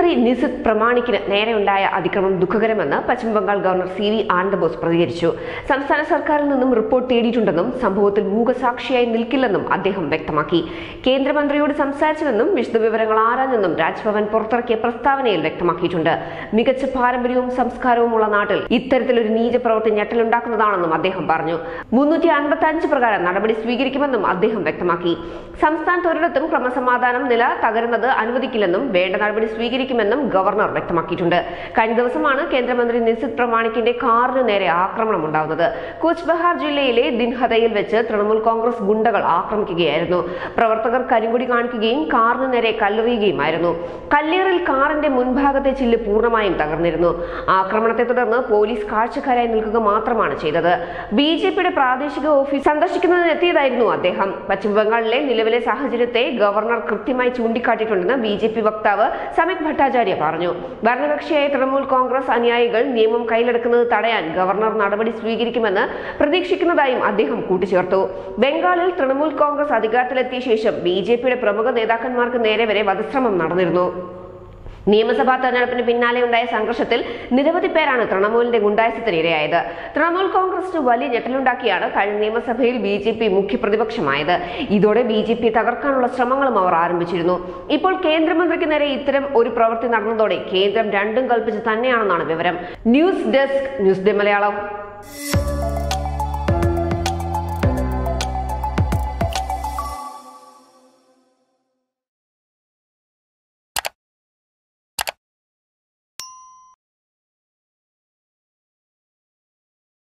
കേന്ദ്രമന്ത്രി നിസിത് പ്രമാണിക്കിന് നേരെയുണ്ടായ അതിക്രമം ദുഃഖകരമെന്ന് Paschimabangal governor C V Ananda Bose പ്രതികരിച്ചു സംസ്ഥാന സർക്കാരിൽ നിന്നും റിപ്പോർട്ട് തേടിയിട്ടുണ്ടെന്നും സംഭവത്തിൽ മൂകസാക്ഷിയായി നിൽക്കില്ലെന്നും അദ്ദേഹം വ്യക്തമാക്കി കേന്ദ്രമന്ത്രിയോട് സംസാരിച്ചുവെന്നും വിശദവിവരങ്ങൾ ആരാഞ്ഞെന്നും രാജ്ഭവൻ പുറത്തിറക്കിയ പ്രസ്താവനയിൽ വ്യക്തമാക്കിയിട്ടുണ്ട് മികച്ച പാരമ്പര്യവും സംസ്കാരവുമുള്ള നാട്ടിൽ ഇത്തരത്തിലൊരു നീച പ്രവൃത്തി ഞെട്ടലുണ്ടാക്കുന്നതാണെന്നും അദ്ദേഹം പറഞ്ഞു മുന്നൂറ്റി അൻപത്തി അഞ്ച് പ്രകാരം നടപടി സ്വീകരിക്കുമെന്നും അദ്ദേഹം വ്യക്തമാക്കി സംസ്ഥാനത്ത് ഒരിടത്തും ക്രമസമാധാനം നില തകരുന്നത് അനുവദിക്കില്ലെന്നും വേണ്ട നടപടി സ്വീകരിക്കുമെന്നും ഗവർണർ വ്യക്തമാക്കിയിട്ടുണ്ട് കഴിഞ്ഞ ദിവസമാണ് കേന്ദ്രമന്ത്രി നിസിത് പ്രമാണിക്കിന്റെ കാറിന് നേരെ ആക്രമണം ഉണ്ടാവുന്നത് കൂച്ച് ബഹാർ ജില്ലയിലെ ദിൻഹദയിൽ വെച്ച് തൃണമൂൽ കോൺഗ്രസ് ഗുണ്ടകൾ ആക്രമിക്കുകയായിരുന്നു പ്രവർത്തകർ കരിങ്കൊടി കാണിക്കുകയും കാറിന് നേരെ കല്ലെറിയുകയുമായിരുന്നു കല്ലേറിൽ കാറിന്റെ മുൻഭാഗത്തെ ചില്ല് പൂർണ്ണമായും തകർന്നിരുന്നു ആക്രമണത്തെ തുടർന്ന് പോലീസ് കാഴ്ചക്കാരായി നിൽക്കുക മാത്രമാണ് ചെയ്തത് ബി ജെ പിയുടെ പ്രാദേശിക ഓഫീസ് സന്ദർശിക്കുന്നതിനെത്തിയതായിരുന്നു അദ്ദേഹം പശ്ചിമബംഗാളിലെ നിലവിലെ സാഹചര്യത്തെ ഗവർണർ കൃത്യമായി ചൂണ്ടിക്കാട്ടിയിട്ടുണ്ടെന്ന് ബി ജെ പി വക്താവ് സമീക് ഭട്ടാചാര്യ പറഞ്ഞു ഭരണകക്ഷിയായ തൃണമൂൽ കോൺഗ്രസ് അനുയായികൾ നിയമം കയ്യിലെടുക്കുന്നത് തടയാൻ ഗവർണർ നടപടി സ്വീകരിക്കുമെന്ന് പ്രതീക്ഷിക്കുന്നതായും അദ്ദേഹം കൂട്ടിച്ചേർത്തു ബംഗാളിൽ തൃണമൂൽ കോൺഗ്രസ് അധികാരത്തിലെത്തിയ ശേഷം ബി ജെ പിയുടെ പ്രമുഖ നേതാക്കന്മാർക്ക് നേരെ വരെ വധശ്രമം നടന്നിരുന്നു നിയമസഭാ തെരഞ്ഞെടുപ്പിന് പിന്നാലെ ഉണ്ടായ സംഘർഷത്തിൽ നിരവധി പേരാണ് തൃണമൂലിന്റെ ഗുണ്ടായസത്തിന് ഇരയായത് തൃണമൂൽ കോൺഗ്രസിന് വലിയ ഞെട്ടലുണ്ടാക്കിയാണ് കഴിഞ്ഞ നിയമസഭയിൽ ബി ജെ പി മുഖ്യ പ്രതിപക്ഷമായത് ഇതോടെ ബി ജെ പി തകർക്കാനുള്ള ശ്രമങ്ങളും അവർ ആരംഭിച്ചിരുന്നു ഇപ്പോൾ കേന്ദ്രമന്ത്രിക്ക് നേരെ ഇത്തരം ഒരു പ്രവൃത്തി നടന്നതോടെ കേന്ദ്രം രണ്ടും കൽപ്പിച്ച് തന്നെയാണെന്നാണ് വിവരം news desk news day Malayalam